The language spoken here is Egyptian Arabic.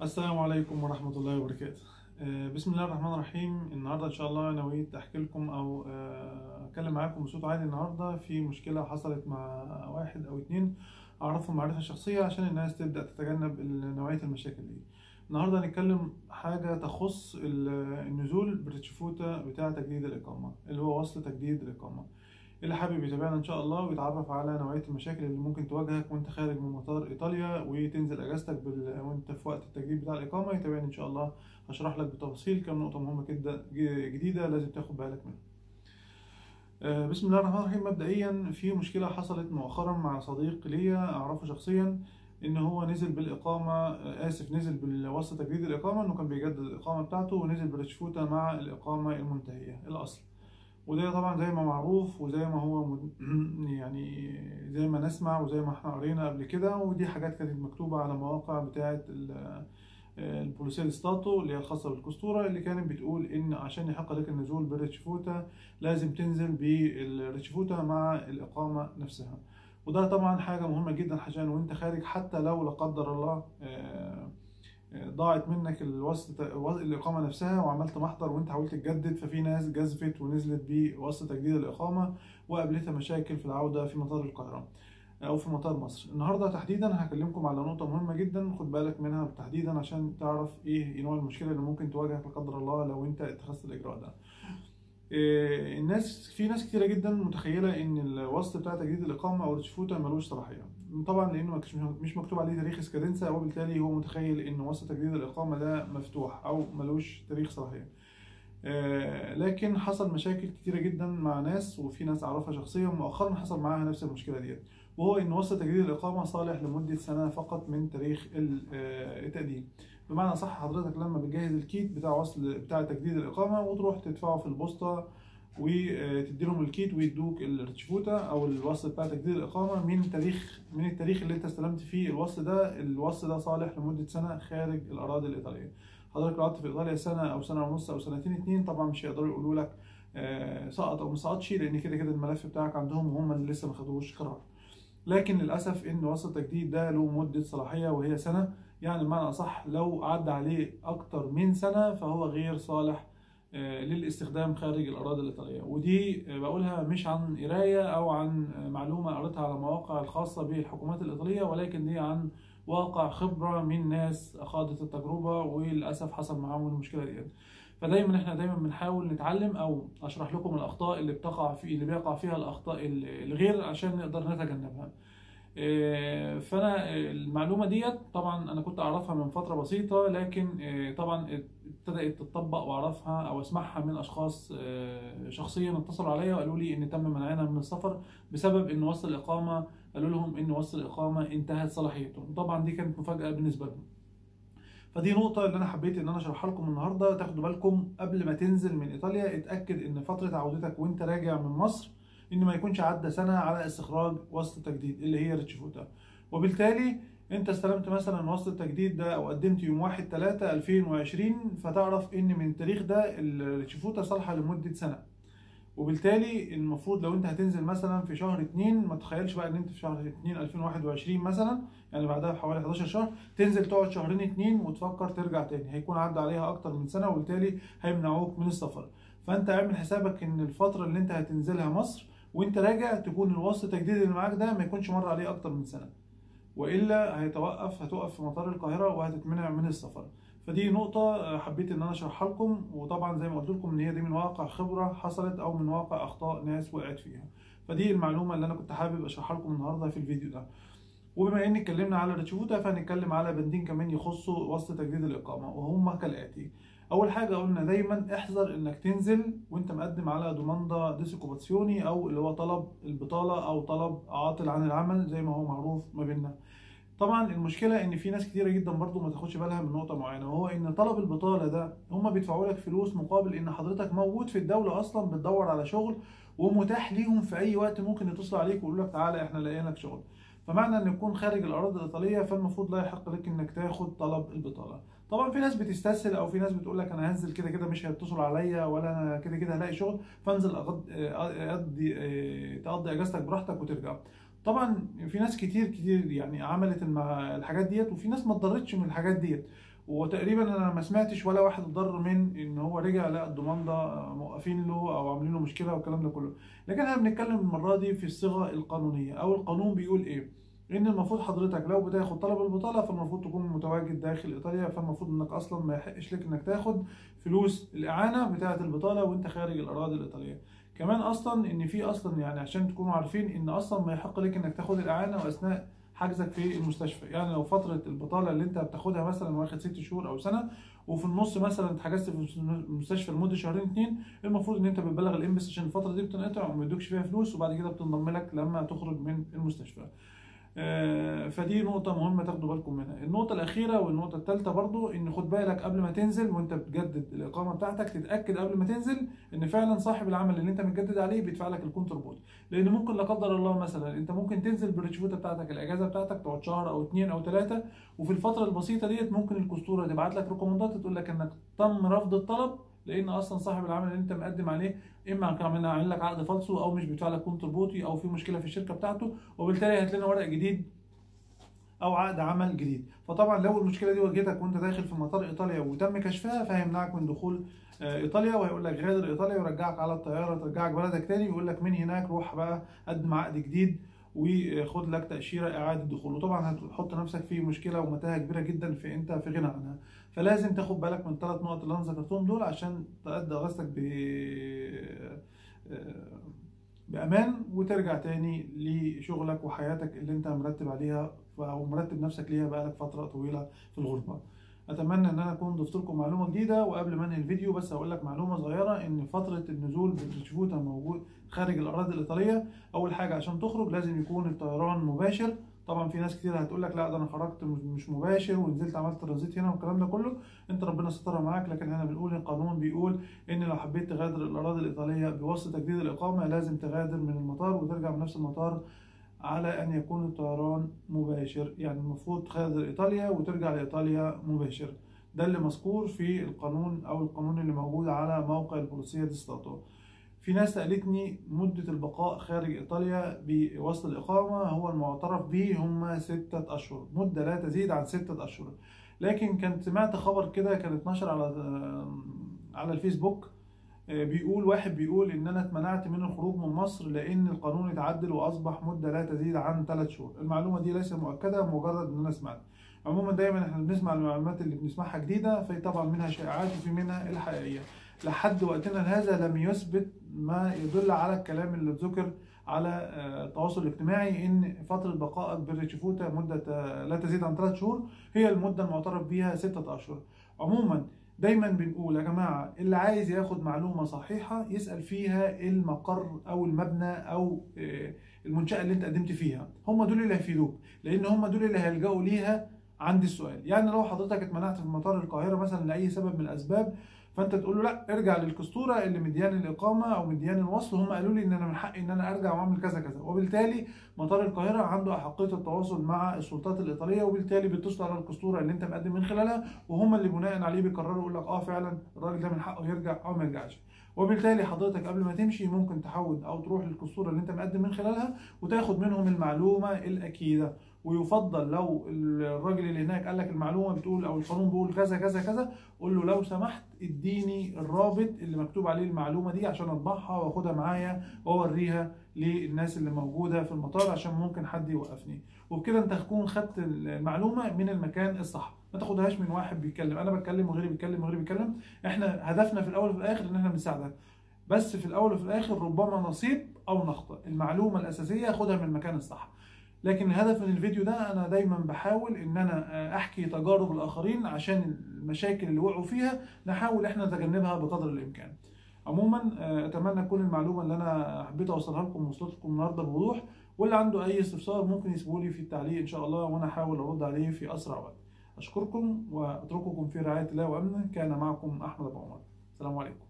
السلام عليكم ورحمة الله وبركاته آه، بسم الله الرحمن الرحيم النهاردة إن شاء الله نويت أحكي لكم أو آه، أتكلم معاكم بصوت عالي النهاردة في مشكلة حصلت مع واحد أو اتنين أعرفهم معرفة شخصية عشان الناس تبدأ تتجنب ال- نوعية المشاكل دي النهاردة هنتكلم حاجة تخص ال- النزول بالريتشفوتا بتاع تجديد الإقامة اللي هو وصل تجديد الإقامة اللي حابب يتابعنا ان شاء الله ويتعرف على نوعيه المشاكل اللي ممكن تواجهك وانت خارج من مطار ايطاليا وتنزل اجازتك بال... وانت في وقت التجديد بتاع الاقامه يتابعني ان شاء الله هشرح لك بالتفاصيل كم نقطه مهمه جدا جديده لازم تاخد بالك منها آه، بسم الله الرحمن الرحيم مبدئيا في مشكله حصلت مؤخرا مع صديق ليا اعرفه شخصيا ان هو نزل بالاقامه آه، اسف نزل بالوصل تجديد الاقامه انه كان بيجدد الاقامه بتاعته ونزل برشفوته مع الاقامه المنتهيه الاصل وده طبعا زي ما معروف وزي ما هو مد- يعني زي ما نسمع وزي ما احنا قرينا قبل كده ودي حاجات كانت مكتوبة على مواقع بتاعة ال- البوليسيل ستاتو اللي هي الخاصة بالكستورة اللي كانت بتقول إن عشان يحق لك النزول بالريتشفوتا لازم تنزل بالريتشفوتا مع الإقامة نفسها وده طبعا حاجة مهمة جدا عشان وانت خارج حتى لو لا قدر الله آه، ضاعت منك الوصل الإقامة نفسها وعملت محضر وأنت حاولت تجدد ففي ناس جزفت ونزلت بوصل تجديد الإقامة وقابلتها مشاكل في العودة في مطار القاهرة أو في مطار مصر. النهاردة تحديدا هكلمكم على نقطة مهمة جدا خد بالك منها تحديدا عشان تعرف إيه نوع المشكلة اللي ممكن تواجهك لا قدر الله لو أنت اتخذت الإجراء ده. إيه، الناس في ناس كتيرة جدا متخيلة إن الوصل بتاع تجديد الإقامة أو الريتشفوتا ملوش صلاحية. طبعا لأنه مش- مش مكتوب عليه تاريخ اسكادنسا وبالتالي هو متخيل إن وصل تجديد الإقامة ده مفتوح أو ملوش تاريخ صلاحية. آه، لكن حصل مشاكل كتيرة جدا مع ناس وفي ناس أعرفها شخصيا مؤخرا حصل معاها نفس المشكلة ديت وهو إن وصل تجديد الإقامة صالح لمدة سنة فقط من تاريخ ال- آه، التقديم بمعنى صح حضرتك لما بتجهز الكيت بتاع وصل بتاع تجديد الإقامة وتروح تدفعه في البوسطة وتدي لهم الكيت ويدوك الريتشفوتا او الوصل بتاع تجديد الاقامه من تاريخ من التاريخ اللي انت استلمت فيه الوصل ده الوصل ده صالح لمده سنه خارج الاراضي الايطاليه حضرتك لو قعدت في ايطاليا سنه او سنه ونص او سنتين اتنين طبعا مش هيقدروا يقولوا لك آه، سقط او ما سقطش لان كده كده الملف بتاعك عندهم وهم اللي لسه ما خدوش قرار لكن للاسف ان وصل التجديد ده له مده صلاحيه وهي سنه يعني بمعنى اصح لو عدى عليه اكتر من سنه فهو غير صالح آه، للاستخدام خارج الاراضي الايطاليه ودي آه، بقولها مش عن قرايه او عن آه، معلومه قريتها على مواقع الخاصه بالحكومات الايطاليه ولكن دي عن واقع خبره من ناس خاضت التجربه وللاسف حصل معاهم المشكله دي فدايما احنا دايما بنحاول نتعلم او اشرح لكم الاخطاء اللي بتقع في اللي بيقع فيها الاخطاء الغير عشان نقدر نتجنبها آه، فانا آه، المعلومه ديت طبعا انا كنت اعرفها من فتره بسيطه لكن آه، طبعا ابتدات تطبق واعرفها او اسمعها من اشخاص آه، شخصيا اتصلوا عليا وقالوا لي ان تم منعنا من السفر بسبب ان وصل الاقامه قالوا لهم ان وصل الاقامه انتهت صلاحيته طبعا دي كانت مفاجاه بالنسبه لهم فدي نقطة اللي أنا حبيت إن أنا أشرحها لكم النهاردة تاخدوا بالكم قبل ما تنزل من إيطاليا اتأكد إن فترة عودتك وأنت راجع من مصر إن ما يكونش عدى سنة على استخراج وصل التجديد اللي هي ريتشفوتا وبالتالي أنت استلمت مثلا وصل التجديد ده أو قدمت يوم 1 3 2020 فتعرف إن من التاريخ ده الريتشفوتا صالحة لمدة سنة وبالتالي المفروض لو انت هتنزل مثلا في شهر 2 ما تخيلش بقى ان انت في شهر 2 2021 مثلا يعني بعدها بحوالي 11 شهر تنزل تقعد شهرين اتنين وتفكر ترجع تاني هيكون عدى عليها اكتر من سنه وبالتالي هيمنعوك من السفر فانت اعمل حسابك ان الفتره اللي انت هتنزلها مصر وانت راجع تكون الوصل التجديد اللي معاك ده ما يكونش مر عليه اكتر من سنه والا هيتوقف هتقف في مطار القاهره وهتتمنع من السفر فدي نقطة حبيت إن أنا أشرحها لكم وطبعا زي ما قلت لكم إن هي دي من واقع خبرة حصلت أو من واقع أخطاء ناس وقعت فيها فدي المعلومة اللي أنا كنت حابب أشرحها لكم النهاردة في الفيديو ده وبما إن اتكلمنا على الريتشفوتا فهنتكلم على بندين كمان يخصوا وصل تجديد الإقامة وهم كالآتي أول حاجة قلنا دايما احذر إنك تنزل وأنت مقدم على دوماندا ديسوكوباسيوني أو اللي هو طلب البطالة أو طلب عاطل عن العمل زي ما هو معروف ما بيننا طبعا المشكله ان في ناس كتيره جدا برضو ما تاخدش بالها من نقطه معينه وهو ان طلب البطاله ده هم بيدفعوا لك فلوس مقابل ان حضرتك موجود في الدوله اصلا بتدور على شغل ومتاح ليهم في اي وقت ممكن يتصلوا عليك ويقولوا لك تعالى احنا لاقيين لك شغل فمعنى ان تكون خارج الاراضي الايطاليه فالمفروض لا يحق لك انك تاخد طلب البطاله طبعا في ناس بتستسهل او في ناس بتقول لك انا هنزل كده كده مش هيتصلوا عليا ولا انا كده كده هلاقي شغل فانزل أغض- اقضي تقضي اجازتك براحتك وترجع طبعا في ناس كتير كتير يعني عملت المع- الحاجات ديت وفي ناس ما اتضرتش من الحاجات ديت وتقريبا انا ما سمعتش ولا واحد اتضرر من ان هو رجع لا الضمان ده موقفين له او عاملين له مشكله والكلام ده كله لكن احنا بنتكلم المره دي في الصيغه القانونيه او القانون بيقول ايه ان المفروض حضرتك لو بتاخد طلب البطاله فالمفروض تكون متواجد داخل ايطاليا فالمفروض انك اصلا ما يحقش لك انك تاخد فلوس الاعانه بتاعه البطاله وانت خارج الاراضي الايطاليه كمان اصلا ان في اصلا يعني عشان تكونوا عارفين ان اصلا ما يحق لك انك تاخد الاعانه واثناء حجزك في المستشفى يعني لو فتره البطاله اللي انت بتاخدها مثلا واخد ست شهور او سنه وفي النص مثلا اتحجزت في المستشفى لمده شهرين اتنين المفروض ان انت بتبلغ الامبس عشان الفتره دي بتنقطع وما يدوكش فيها فلوس وبعد كده بتنضم لك لما تخرج من المستشفى آه، فدي نقطة مهمة تاخدوا بالكم منها. النقطة الأخيرة والنقطة الثالثة برضو إن خد بالك قبل ما تنزل وأنت بتجدد الإقامة بتاعتك تتأكد قبل ما تنزل إن فعلا صاحب العمل اللي أنت متجدد عليه بيدفع لك الكونتربوت. لأن ممكن لا قدر الله مثلا أنت ممكن تنزل بالريتشفوتة بتاعتك الأجازة بتاعتك تقعد شهر أو اتنين أو تلاتة وفي الفترة البسيطة ديت ممكن الكستورة تبعت لك ريكومندات تقول لك إنك تم رفض الطلب لان اصلا صاحب العمل اللي انت مقدم عليه اما كان عامل لك عقد فالصو او مش بيدفع لك كونتربوتي او في مشكله في الشركه بتاعته وبالتالي هات لنا ورق جديد او عقد عمل جديد فطبعا لو المشكله دي واجهتك وانت داخل في مطار ايطاليا وتم كشفها فهيمنعك من دخول ايطاليا وهيقول لك غادر ايطاليا ويرجعك على الطياره ترجعك بلدك تاني ويقول لك من هناك روح بقى قدم عقد جديد وخد لك تاشيره اعاده دخول وطبعا هتحط نفسك في مشكله ومتاهه كبيره جدا في انت في غنى عنها فلازم تاخد بالك من الثلاث نقط اللي انا ذكرتهم دول عشان تأدي اغاثتك ب بامان وترجع تاني لشغلك وحياتك اللي انت مرتب عليها او مرتب نفسك ليها بقالك فتره طويله في الغربه اتمنى ان انا اكون ضفت لكم معلومه جديده وقبل ما انهي الفيديو بس هقول لك معلومه صغيره ان فتره النزول بالريتشفوتا موجود خارج الاراضي الايطاليه اول حاجه عشان تخرج لازم يكون الطيران مباشر طبعا في ناس كتير هتقول لك لا ده انا خرجت مش مباشر ونزلت عملت ترانزيت هنا والكلام ده كله انت ربنا سترها معاك لكن احنا بنقول القانون بيقول ان لو حبيت تغادر الاراضي الايطاليه بواسطه تجديد الاقامه لازم تغادر من المطار وترجع من نفس المطار على ان يكون الطيران مباشر يعني المفروض تغادر ايطاليا وترجع لايطاليا مباشر ده اللي مذكور في القانون او القانون اللي موجود على موقع البوليسيه دي ستاتو في ناس سألتني مدة البقاء خارج إيطاليا بوسط الإقامة هو المعترف به هم ستة أشهر مدة لا تزيد عن ستة أشهر لكن كنت سمعت خبر كده كان اتنشر على على الفيسبوك بيقول واحد بيقول ان انا اتمنعت من الخروج من مصر لان القانون اتعدل واصبح مده لا تزيد عن ثلاث شهور المعلومه دي ليست مؤكده مجرد ان انا سمعت عموما دايما احنا بنسمع المعلومات اللي بنسمعها جديده في طبعا منها شائعات وفي منها الحقيقيه لحد وقتنا هذا لم يثبت ما يدل على الكلام اللي ذكر على التواصل الاجتماعي ان فتره بقائك بالريتشفوتا مده لا تزيد عن ثلاث شهور هي المده المعترف بها سته اشهر عموما دايما بنقول يا جماعه اللي عايز ياخد معلومه صحيحه يسال فيها المقر او المبنى او المنشاه اللي انت قدمت فيها هم دول اللي هيفيدوك لان هم دول اللي هيلجأوا ليها عند السؤال يعني لو حضرتك اتمنعت في مطار القاهره مثلا لاي سبب من الاسباب فانت تقول له لا ارجع للكستوره اللي مديان الاقامه او مديان الوصل هم قالوا لي ان انا من حقي ان انا ارجع واعمل كذا كذا وبالتالي مطار القاهره عنده احقيه التواصل مع السلطات الايطاليه وبالتالي بيتصلوا على الكستوره اللي انت مقدم من خلالها وهم اللي بناء عليه بيقرروا يقول لك اه فعلا الراجل ده من حقه يرجع او ما يرجعش وبالتالي حضرتك قبل ما تمشي ممكن تحول او تروح للكستوره اللي انت مقدم من خلالها وتاخد منهم المعلومه الاكيده ويفضل لو الراجل اللي هناك قال لك المعلومه بتقول او القانون بيقول كذا كذا كذا قول له لو سمحت اديني الرابط اللي مكتوب عليه المعلومه دي عشان اطبعها واخدها معايا واوريها للناس اللي موجوده في المطار عشان ممكن حد يوقفني وبكده انت هتكون خدت المعلومه من المكان الصح ما تاخدهاش من واحد بيتكلم انا بتكلم وغيري بيتكلم وغيري بيتكلم احنا هدفنا في الاول وفي الاخر ان احنا بنساعدك بس في الاول وفي الاخر ربما نصيب او نخطئ المعلومه الاساسيه خدها من المكان الصح لكن الهدف من الفيديو ده انا دايما بحاول ان انا احكي تجارب الاخرين عشان المشاكل اللي وقعوا فيها نحاول احنا نتجنبها بقدر الامكان عموما اتمنى تكون المعلومه اللي انا حبيت اوصلها لكم وصلت لكم النهارده بوضوح واللي عنده اي استفسار ممكن يسيبوا لي في التعليق ان شاء الله وانا احاول ارد عليه في اسرع وقت اشكركم واترككم في رعايه الله وامنه كان معكم احمد ابو عمر السلام عليكم